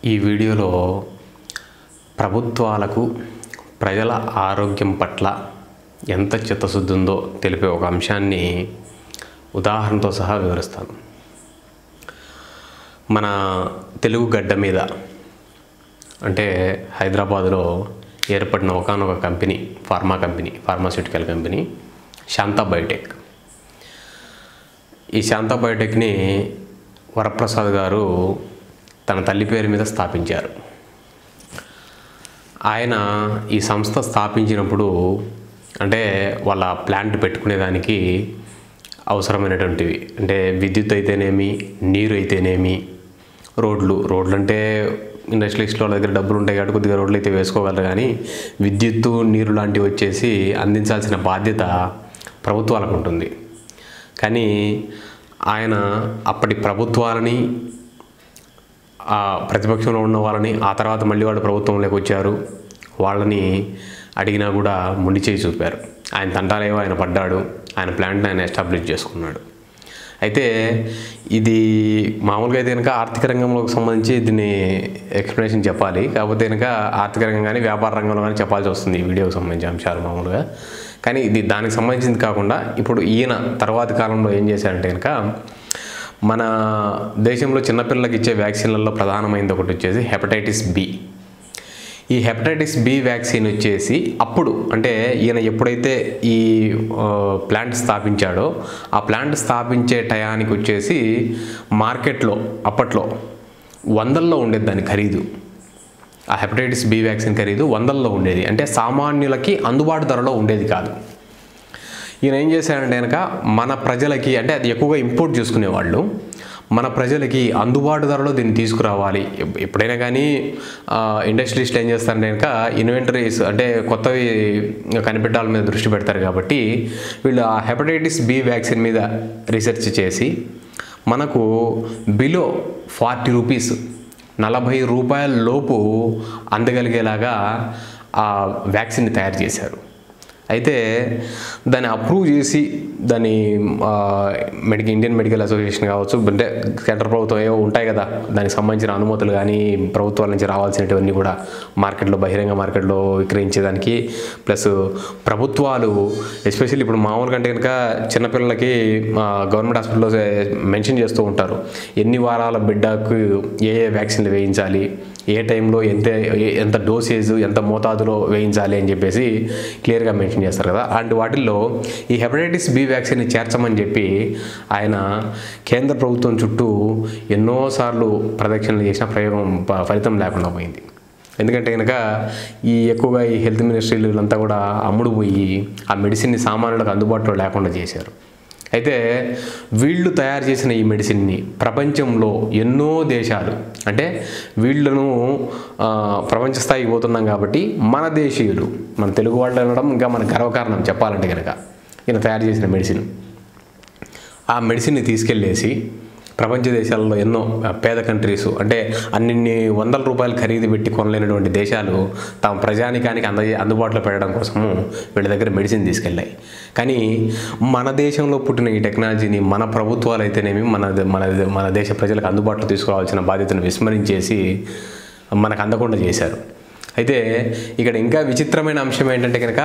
ఈ వీడియోలో ప్రభుత్వాలకు ప్రజల ఆరోగ్యం పట్ల ఎంత చిత్తశుద్ధి ఉందో తెలిపే ఒక అంశాన్ని ఉదాహరణతో సహా వివరిస్తాను మన తెలుగు గడ్డ మీద అంటే హైదరాబాదులో ఏర్పడిన ఒకనొక company pharma company pharmaceutical company Shantha Biotech ఈ శాంతా బయోటెక్ని వరప్రసాద్ గారు తన తల్లి పేరు మీద స్థాపించారు ఆయన ఈ సంస్థ స్థాపించినప్పుడు అంటే వాళ్ళ ప్లాంట్ పెట్టుకునేదానికి అవసరమైనటువంటివి అంటే విద్యుత్ అయితేనేమి నీరు అయితేనేమి రోడ్లు రోడ్లు అంటే ఇండస్ట్రియలిస్ట్లో వాళ్ళ దగ్గర డబ్బులు ఉంటాయి కాబట్టి కొద్దిగా రోడ్లు అయితే వేసుకోగలరు కానీ విద్యుత్తు నీరు లాంటివి వచ్చేసి అందించాల్సిన బాధ్యత ప్రభుత్వాలకు ఉంటుంది కానీ ఆయన అప్పటి ప్రభుత్వాలని ఆ ప్రతిపక్షంలో ఉన్న వాళ్ళని ఆ తర్వాత మళ్ళీ వాళ్ళు ప్రభుత్వంలోకి వచ్చారు వాళ్ళని అడిగినా కూడా మొండి చేయి చూపారు ఆయన తంటాలేవో ఆయన పడ్డాడు ఆయన ప్లాంట్ని ఆయన ఎస్టాబ్లిష్ చేసుకున్నాడు అయితే ఇది మామూలుగా అయితే కనుక ఆర్థిక రంగంలోకి సంబంధించి దీన్ని ఎక్స్ప్లెనేషన్ చెప్పాలి కాకపోతే కనుక ఆర్థిక రంగం కానీ వ్యాపార రంగంలో కానీ చెప్పాల్సి వస్తుంది ఈ వీడియోకి సంబంధించిన అంశాలు మామూలుగా కానీ ఇది దానికి సంబంధించింది కాకుండా ఇప్పుడు ఈయన తర్వాతి కాలంలో ఏం చేశారంటే కనుక మన దేశంలో చిన్నపిల్లలకి ఇచ్చే వ్యాక్సిన్లలో ప్రధానమైనది ఒకటి వచ్చేసి హెపటైటిస్ బి ఈ హెపటైటిస్ బి వ్యాక్సిన్ వచ్చేసి అప్పుడు అంటే ఈయన ఎప్పుడైతే ఈ ఆ, ప్లాంట్ స్థాపించాడో ఆ ప్లాంట్ స్థాపించే టయానికి వచ్చేసి మార్కెట్లో అప్పట్లో వందల్లో ఉండేది దాని ఖరీదు ఆ హెపటైటిస్ బి వ్యాక్సిన్ ఖరీదు వందల్లో ఉండేది అంటే సామాన్యులకి అందుబాటు ధరలో ఉండేది కాదు ఈయన ఏం చేశాడంటే కనుక మన ప్రజలకి అంటే అది ఎక్కువగా ఇంపోర్ట్ చేసుకునేవాళ్ళు మన ప్రజలకి అందుబాటు ధరలో దీన్ని తీసుకురావాలి ఎప్- ఎప్పుడైనా కానీ ఇండస్ట్రియలిస్టులు ఏం చేస్తారంటే కనుక ఇన్వెంటరీస్ అంటే కొత్తవి కనిపెట్టాల మీద దృష్టి పెడతారు కాబట్టి వీళ్ళు ఆ హెపటైటిస్ బి వ్యాక్సిన్ మీద రీసెర్చ్ చేసి మనకు బిలో ఫార్టీ రూపీస్ నలభై రూపాయల లోపు అందగలిగేలాగా ఆ వ్యాక్సిన్ని తయారు చేశారు అయితే దాన్ని అప్రూవ్ చేసి దాన్ని మెడికల్ ఇండియన్ మెడికల్ అసోసియేషన్ కావచ్చు అంటే కేంద్ర ప్రభుత్వం ఏవో ఉంటాయి కదా దానికి సంబంధించిన అనుమతులు కానీ ప్రభుత్వాల నుంచి రావాల్సినవన్నీ కూడా మార్కెట్లో బహిరంగ మార్కెట్లో విక్రయించేదానికి ప్లస్ ప్రభుత్వాలు ఎస్పెషల్లీ ఇప్పుడు మామూలుగా అంటే కనుక చిన్నపిల్లలకి గవర్నమెంట్ హాస్పిటల్లో మెన్షన్ చేస్తూ ఉంటారు ఎన్ని వారాల బిడ్డకు ఏ ఏ వ్యాక్సిన్లు వేయించాలి ఏ టైంలో ఎంత ఏ- ఎంత డోసేజ్ ఎంత మోతాదులో వేయించాలి అని చెప్పేసి క్లియర్గా మెన్షన్ చేస్తారు కదా అలాంటి వాటిల్లో ఈ హెపటైటిస్ బి వ్యాక్సిన్ని చేర్చమని చెప్పి ఆయన కేంద్ర ప్రభుత్వం చుట్టూ ఎన్నోసార్లు ప్రదక్షిణలు చేసిన ప్రయోగం ప- ఫలితం లేకుండా పోయింది ఎందుకంటే కనుక ఈ ఎక్కువగా ఈ హెల్త్ మినిస్ట్రీలు వీళ్ళంతా కూడా అమ్ముడు పోయి ఆ మెడిసిన్ని సామాన్యులకు అందుబాటులో లేకుండా చేశారు అయితే వీళ్ళు తయారు చేసిన ఈ మెడిసిన్ని ప్రపంచంలో ఎన్నో దేశాలు అంటే వీళ్ళను ఆ, ప్రపంచ స్థాయికి పోతున్నాం కాబట్టి మన దేశీయులు మన తెలుగు వాళ్ళు అనడం ఇంకా మన గర్వకారణం చెప్పాలంటే కనుక ఈయన తయారు చేసిన మెడిసిన్ ఆ మెడిసిన్ని తీసుకెళ్ళేసి ప్రపంచ దేశాలలో ఎన్నో పేద కంట్రీస్ అంటే అన్నిన్ని వందల రూపాయలు ఖరీదు పెట్టి కొనలేనటువంటి దేశాలు తమ ప్రజానికానికి అంద అందుబాటులో పెట్టడం కోసము వీళ్ళ దగ్గర మెడిసిన్ తీసుకెళ్ళాయి కానీ మన దేశంలో పుట్టిన ఈ టెక్నాలజీని మన ప్రభుత్వాలు అయితేనేమి మన మన మన దేశ ప్రజలకు అందుబాటులో తీసుకురావాల్సిన బాధ్యతను విస్మరించేసి మనకు అందకుండా చేశారు అయితే ఇక్కడ ఇంకా విచిత్రమైన అంశం ఏంటంటే కనుక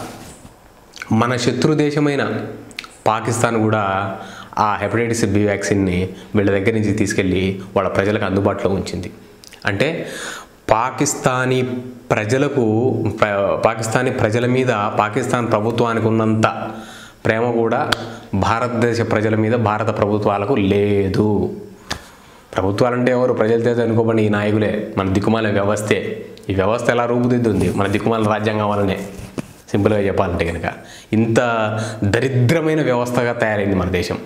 మన శత్రు దేశమైన పాకిస్తాన్ కూడా ఆ హెపటైటిస్ బి వ్యాక్సిన్ని వీళ్ళ దగ్గర నుంచి తీసుకెళ్ళి వాళ్ళ ప్రజలకు అందుబాటులో ఉంచింది అంటే పాకిస్తానీ ప్రజలకు ప్ర- పాకిస్తానీ ప్రజల మీద పాకిస్తాన్ ప్రభుత్వానికి ఉన్నంత ప్రేమ కూడా భారతదేశ ప్రజల మీద భారత ప్రభుత్వాలకు లేదు ప్రభుత్వాలంటే ఎవరు ప్రజల చేత అనుకోబడి ఈ నాయకులే మన దిక్కుమాల వ్యవస్థే ఈ వ్యవస్థ ఎలా రూపుదిద్దుంది మన దిక్కుమాల రాజ్యాంగం వల్లనే సింపుల్గా చెప్పాలంటే కనుక ఇంత దరిద్రమైన వ్యవస్థగా తయారైంది మన దేశం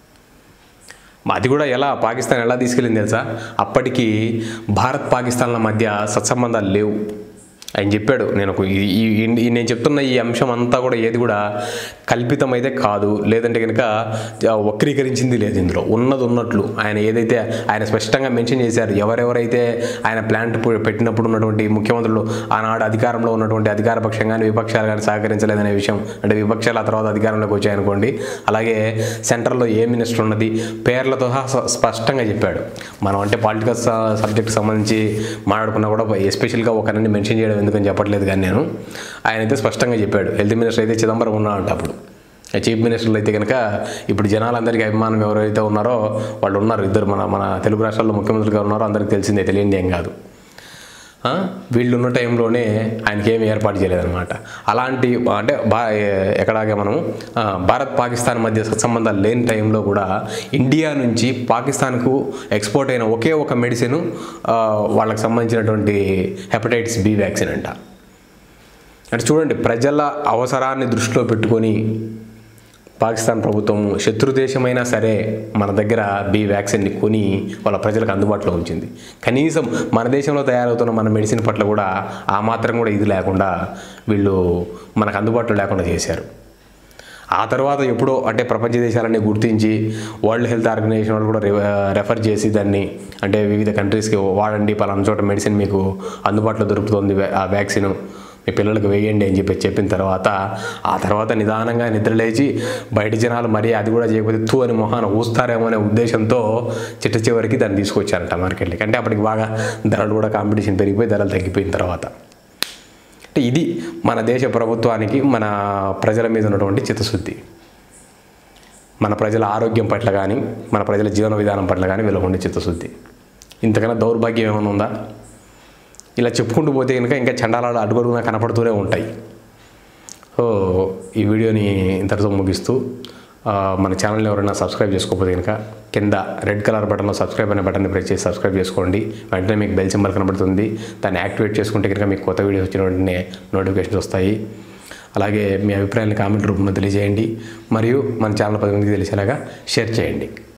అది కూడా ఎలా పాకిస్తాన్ ఎలా తీసుకెళ్ళింది తెలుసా అప్పటికి భారత్ పాకిస్తాన్ల మధ్య సత్సంబంధాలు లేవు ఆయన చెప్పాడు నేను ఒక ఈ- ఈ ఈ- నేను చెప్తున్న ఈ అంశం అంతా కూడా ఏది కూడా కల్పితం అయితే కాదు లేదంటే కనుక వక్రీకరించింది లేదు ఇందులో ఉన్నది ఉన్నట్లు ఆయన ఏదైతే ఆయన స్పష్టంగా మెన్షన్ చేశారు ఎవరెవరైతే ఆయన ప్లాంట్ పు- పెట్టినప్పుడు ఉన్నటువంటి ముఖ్యమంత్రులు ఆనాడు అధికారంలో ఉన్నటువంటి అధికార పక్షం కానీ విపక్షాలు కానీ సహకరించలేదనే విషయం అంటే విపక్షాలు ఆ తర్వాత అధికారంలోకి వచ్చాయనుకోండి అలాగే సెంటర్లో ఏ మినిస్టర్ ఉన్నది పేర్లతో సహా స్ప- స్పష్టంగా చెప్పాడు మనం అంటే పొలిటికల్ సబ్జెక్ట్ సంబంధించి మాట్లాడుకున్నా కూడా ఎస్పెషల్గా ఒకరిని మెన్షన్ చేయడం ఎందుకని చెప్పట్లేదు కానీ నేను ఆయన అయితే స్పష్టంగా చెప్పాడు హెల్త్ మినిస్టర్ అయితే చిదంబరం ఉన్నాడంట అప్పుడు చీఫ్ మినిస్టర్లు అయితే కనుక ఇప్పుడు జనాలందరికీ అభిమానం ఎవరైతే ఉన్నారో వాళ్ళు ఉన్నారు ఇద్దరు మన మన తెలుగు రాష్ట్రాల్లో ముఖ్యమంత్రిగా ఉన్నారో అందరికీ తెలిసిందే తెలియంది ఏం కాదు ఆ, వీళ్ళు ఉన్న టైంలోనే ఆయనకి ఏమి ఏర్పాటు చేయలేదన్నమాట అలాంటి అంటే బా ఎక్కడాగే మనం ఆ, భారత్ పాకిస్తాన్ మధ్య సత్సంబంధాలు లేని టైంలో కూడా ఇండియా నుంచి పాకిస్తాన్కు ఎక్స్పోర్ట్ అయిన ఒకే ఒక మెడిసిన్ వాళ్ళకి సంబంధించినటువంటి హెపటైటిస్ బి వ్యాక్సిన్ అంట అంటే చూడండి ప్రజల అవసరాన్ని దృష్టిలో పెట్టుకొని పాకిస్తాన్ ప్రభుత్వం శత్రు దేశమైనా సరే మన దగ్గర బి వ్యాక్సిన్ని కొని వాళ్ళ ప్రజలకు అందుబాటులో ఉంచింది కనీసం మన దేశంలో తయారవుతున్న మన మెడిసిన్ పట్ల కూడా ఆ మాత్రం కూడా ఇది లేకుండా వీళ్ళు మనకు అందుబాటులో లేకుండా చేశారు ఆ తర్వాత ఎప్పుడో అంటే ప్రపంచ దేశాలన్నీ గుర్తించి వరల్డ్ హెల్త్ ఆర్గనైజేషన్ వాళ్ళు కూడా రె- రెఫర్ చేసి దాన్ని అంటే వివిధ కంట్రీస్కి వాడండి పలానా చోట మెడిసిన్ మీకు అందుబాటులో దొరుకుతుంది వ్యా- ఆ వ్యాక్సిన్ మీ పిల్లలకు వేయండి అని చెప్పి చెప్పిన తర్వాత ఆ తర్వాత నిదానంగా నిద్రలేచి బయట జనాలు మరీ అది కూడా చేయకపోతే తూ అని మొహాన ఊస్తారేమో అనే ఉద్దేశంతో చిట్ట చివరికి దాన్ని తీసుకొచ్చారంట మార్కెట్కి అంటే అప్పటికి బాగా ధరలు కూడా కాంపిటీషన్ పెరిగిపోయి ధరలు తగ్గిపోయిన తర్వాత అంటే ఇది మన దేశ ప్రభుత్వానికి మన ప్రజల మీద ఉన్నటువంటి చిత్తశుద్ధి మన ప్రజల ఆరోగ్యం పట్ల కానీ మన ప్రజల జీవన విధానం పట్ల కానీ వీళ్ళకు ఉండే చిత్తశుద్ధి ఇంతకన్నా దౌర్భాగ్యం ఏమైనా ఉందా ఇలా చెప్పుకుంటూ పోతే కనుక ఇంకా చండాలాలు అడుగడుగునా కనపడుతూనే ఉంటాయి సో ఈ వీడియోని ఇంతటితో ముగిస్తూ ఆ, మన ఛానల్ని ఎవరైనా సబ్స్క్రైబ్ చేసుకోకపోతే కనుక కింద రెడ్ కలర్ బటన్లో సబ్స్క్రైబ్ అనే బటన్ని ప్రెస్ చేసి సబ్స్క్రైబ్ చేసుకోండి వెంటనే మీకు బెల్ సింబల్ కనబడుతుంది దాన్ని యాక్టివేట్ చేసుకుంటే కనుక మీకు కొత్త వీడియోస్ వచ్చిన వెంటనే నోటిఫికేషన్స్ వస్తాయి అలాగే మీ అభిప్రాయాన్ని కామెంట్ రూపంలో తెలియజేయండి మరియు మన ఛానల్ పది మందికి తెలిసేలాగా షేర్ చేయండి